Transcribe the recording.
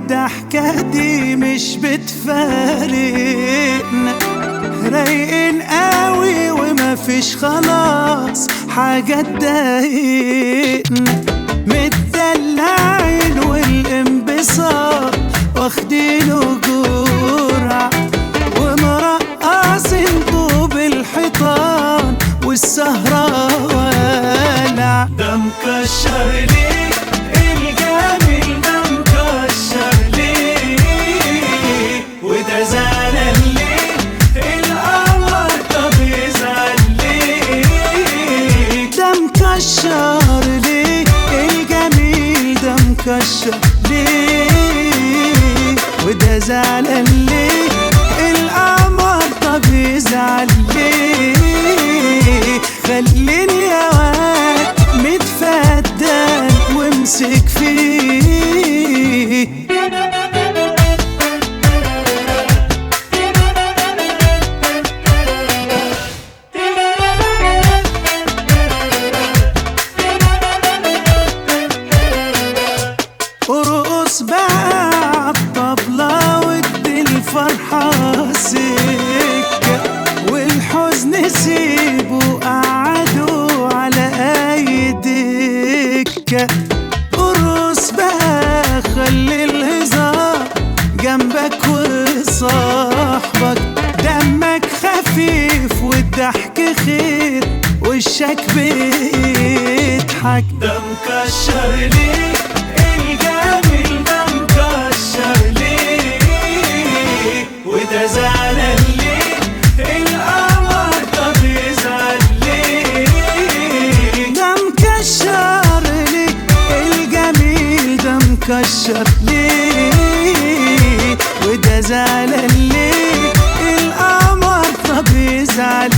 والضحكة دي مش بتفارقنا رايقين قوي ومفيش خلاص حاجة تضايقنا متدلعين والانبساط واخدينه جرعة ومرقصين طوب الحيطان والسهرة والع ده مكشر ليه الجميل ده مكشر ليه وده زعلان ليه القمر طب يزعل ليه ده مكشر ليه الجميل ده مكشر ليه وده زعلان ليه القمر طب يزعل ليه خليني يا واد متفدان وامسك فيه ارقص بقى عالطبلة وادي الفرحة سكة والحزن سيبه قعدوا على اي دكة ارقص بقى خلي الهزار جنبك وصاحبك دمك خفيف والضحك خير وشك بيضحك ده مكشر ليه الجميل ده مكشر ليه وده زعلان ليه القمر طب يزعل ليه ده مكشر ليه الجميل ده مكشر ليه وده زعلان ليه القمر طب يزعل